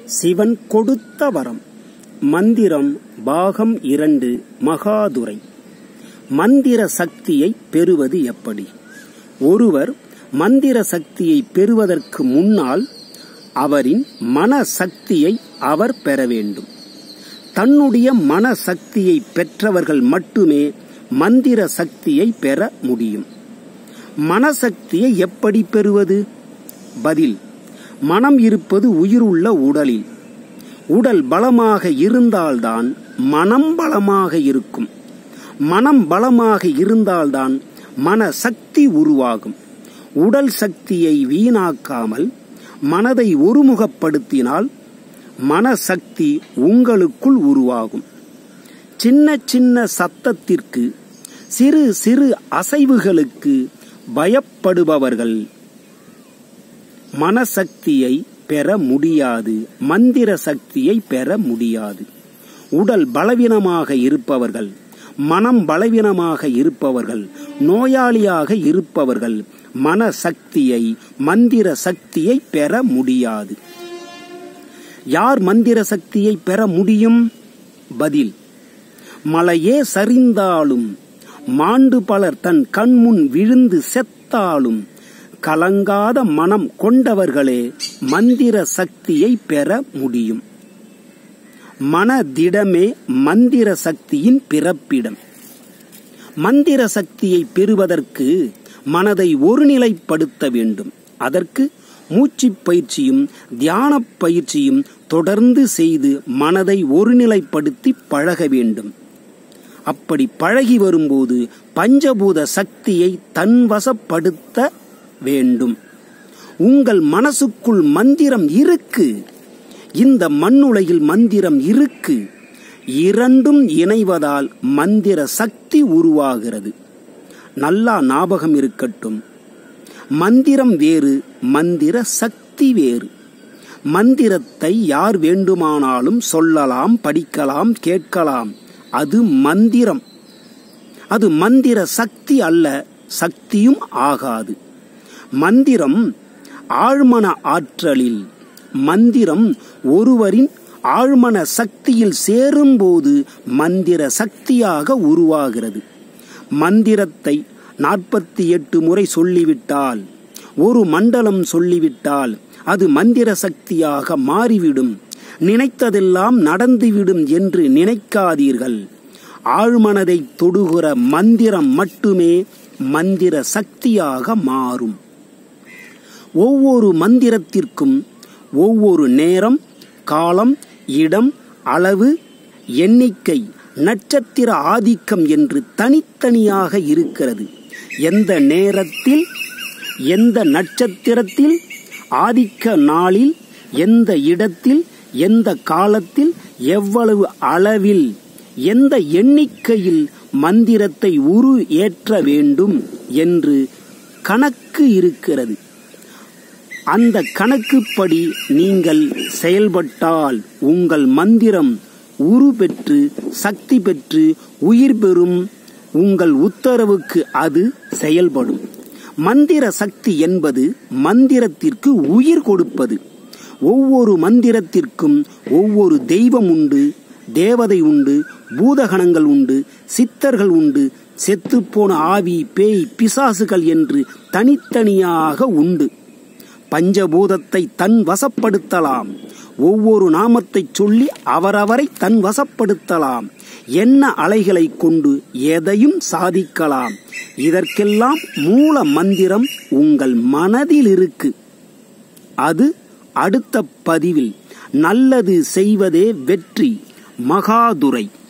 சிவன் கொடுத்த வரம் மந்திரம் பாகம் இரண்டு மகாதுரை மந்திர சக்தியை பெறுவது எப்படி ஒருவர் மந்திர சக்தியை பெறுவதற்கு முன்னால் அவரின் மன சக்தியை அவர் பெற வேண்டும் தன்னுடைய மன சக்தியை பெற்றவர்கள் மட்டுமே மந்திர சக்தியை பெற முடியும் மனசக்தியை எப்படி பெறுவது பதில் மனம் இருப்பது உயிருள்ள உடலில் உடல் பலமாக இருந்தால்தான் மனம் பலமாக இருக்கும் மனம் பலமாக இருந்தால்தான் மன சக்தி உருவாகும் உடல் சக்தியை வீணாக்காமல் மனதை ஒருமுகப்படுத்தினால் மனசக்தி உங்களுக்குள் உருவாகும் சின்ன சின்ன சத்தத்திற்கு சிறு சிறு அசைவுகளுக்கு பயப்படுபவர்கள் மனசக்தியை பெற முடியாது மந்திர சக்தியை பெற முடியாது உடல் பலவீனமாக இருப்பவர்கள் மனம் பலவீனமாக இருப்பவர்கள் நோயாளியாக இருப்பவர்கள் மன சக்தியை மந்திர சக்தியை பெற முடியாது யார் மந்திர சக்தியை பெற முடியும் பதில் மலையே சரிந்தாலும் மாண்டு பலர் தன் கண்முன் விழுந்து செத்தாலும் கலங்காத மனம் கொண்டவர்களே மந்திர சக்தியை பெற முடியும் மனதிடமே மந்திர சக்தியின் பிறப்பிடம் மந்திர சக்தியை பெறுவதற்கு மனதை ஒருநிலைப்படுத்த வேண்டும் அதற்கு மூச்சு பயிற்சியும் தியான பயிற்சியும் தொடர்ந்து செய்து மனதை ஒருநிலைப்படுத்தி பழக வேண்டும் அப்படி பழகி வரும்போது பஞ்சபூத சக்தியை தன்வசப்படுத்த வேண்டும் உங்கள் மனசுக்குள் மந்திரம் இருக்கு இந்த மண்ணுலையில் மந்திரம் இருக்கு இரண்டும் இணைவதால் மந்திர சக்தி உருவாகிறது நல்லா ஞாபகம் இருக்கட்டும் மந்திரம் வேறு மந்திர சக்தி வேறு மந்திரத்தை யார் வேண்டுமானாலும் சொல்லலாம் படிக்கலாம் கேட்கலாம் அது மந்திரம் அது மந்திர சக்தி அல்ல சக்தியும் ஆகாது மந்திரம் ஆழ்மன ஆற்றலில் மந்திரம் ஒருவரின் ஆழ்மன சக்தியில் சேரும்போது மந்திர சக்தியாக உருவாகிறது மந்திரத்தை நாற்பத்தி எட்டு முறை சொல்லிவிட்டால் ஒரு மண்டலம் சொல்லிவிட்டால் அது மந்திர சக்தியாக மாறிவிடும் நினைத்ததெல்லாம் நடந்துவிடும் என்று நினைக்காதீர்கள் ஆழ்மனதை தொடுகிற மந்திரம் மட்டுமே மந்திர சக்தியாக மாறும் ஒவ்வொரு மந்திரத்திற்கும் ஒவ்வொரு நேரம் காலம் இடம் அளவு எண்ணிக்கை நட்சத்திர ஆதிக்கம் என்று தனித்தனியாக இருக்கிறது எந்த நேரத்தில் எந்த நட்சத்திரத்தில் ஆதிக்க நாளில் எந்த இடத்தில் எந்த காலத்தில் எவ்வளவு அளவில் எந்த எண்ணிக்கையில் மந்திரத்தை உரு ஏற்ற வேண்டும் என்று கணக்கு இருக்கிறது அந்த கணக்குப்படி நீங்கள் செயல்பட்டால் உங்கள் மந்திரம் உரு பெற்று சக்தி பெற்று உயிர் பெறும் உங்கள் உத்தரவுக்கு அது செயல்படும் மந்திர சக்தி என்பது மந்திரத்திற்கு உயிர் கொடுப்பது ஒவ்வொரு மந்திரத்திற்கும் ஒவ்வொரு தெய்வம் உண்டு தேவதை உண்டு பூதகணங்கள் உண்டு சித்தர்கள் உண்டு செத்துப்போன ஆவி பேய் பிசாசுகள் என்று தனித்தனியாக உண்டு பஞ்சபூதத்தை தன் வசப்படுத்தலாம் ஒவ்வொரு நாமத்தை சொல்லி அவரவரை தன் வசப்படுத்தலாம் என்ன அலைகளை கொண்டு எதையும் சாதிக்கலாம் இதற்கெல்லாம் மூல மந்திரம் உங்கள் மனதில் இருக்கு அது அடுத்த பதிவில் நல்லது செய்வதே வெற்றி மகாதுரை